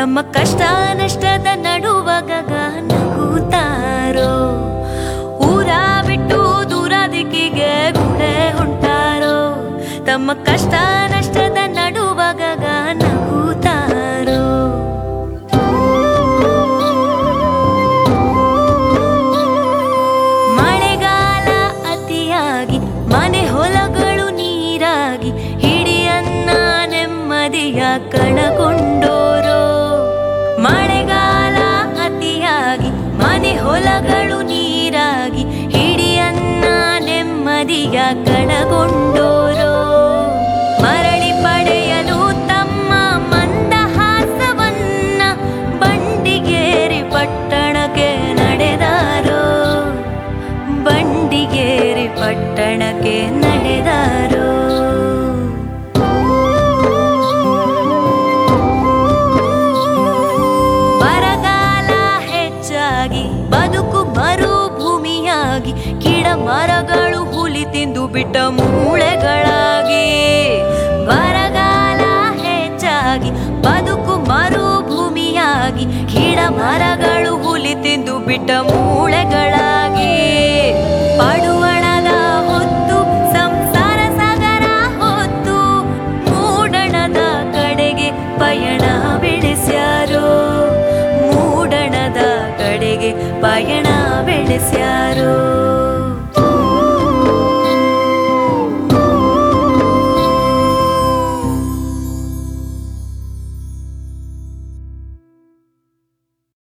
ತಮ್ಮ ಕಷ್ಟ ನಷ್ಟದ ನಡುವಾಗ ನಗುತ್ತಾರೋ ಊರ ಬಿಟ್ಟು ದೂರ ದಿಕ್ಕಿಗೆ ಗುಡೆ ಹೊಂಟಾರೋ ತಮ್ಮ ಕಷ್ಟ ನಷ್ಟದ ನಡುವಾಗ ನಗುತ್ತಾರೋ ಮಳೆಗಾಲ ಅತಿಯಾಗಿ ಮನೆ ಹೊಲಗಳು ನೀರಾಗಿ ಹಿಡಿಯನ್ನ ನೆಮ್ಮದಿಯ ಕಳಕೊಂಡೋರೋ ಮಳೆಗಾಲ ಅತಿಯಾಗಿ ಮನೆ ಹೊಲಗಳು ನೀರಾಗಿ ಹಿಡಿಯನ್ನ ನೆಮ್ಮದಿಯ ಕಳಗೊಂಡೋರೋ ಮರಳಿ ಪಡೆಯಲು ತಮ್ಮ ಮಂದಹಾಸವನ್ನ ಬಂಡಿಗೇರಿ ಪಟ್ಟಣಕ್ಕೆ ನಡೆದಾರೋ ಬಂಡಿಗೇರಿ ಪಟ್ಟಣಕ್ಕೆ ನಡೆದಾರೋ ಬರಗಾಲ ಹೆಚ್ಚಾಗಿ ಬದುಕು ಮರುಭೂಮಿಯಾಗಿ ಗಿಡ ಮರಗಳು ಹುಲಿ ತಿಂದು ಬಿಟ್ಟ ಮೂಳೆಗಳಾಗಿ ಬರಗಾಲ ಹೆಚ್ಚಾಗಿ ಬದುಕು ಮರುಭೂಮಿಯಾಗಿ ಗಿಡ ಮರಗಳು ಹುಲಿ ತಿಂದು ಬಿಟ್ಟ ಮೂಳೆಗಳಾಗಿ ಪಡುವಣದ ಹೊತ್ತು ಸಂಸಾರ ಸಾಗರ ಹೊತ್ತು ಮೂಡಣದ ಕಡೆಗೆ ಪಯಣ ಬೆಳೆಸ್ಯಾರೋ ಮೂಡಣದ ಕಡೆಗೆ ಪಯಣ ಬೆಳೆಸ್ಯಾರೋ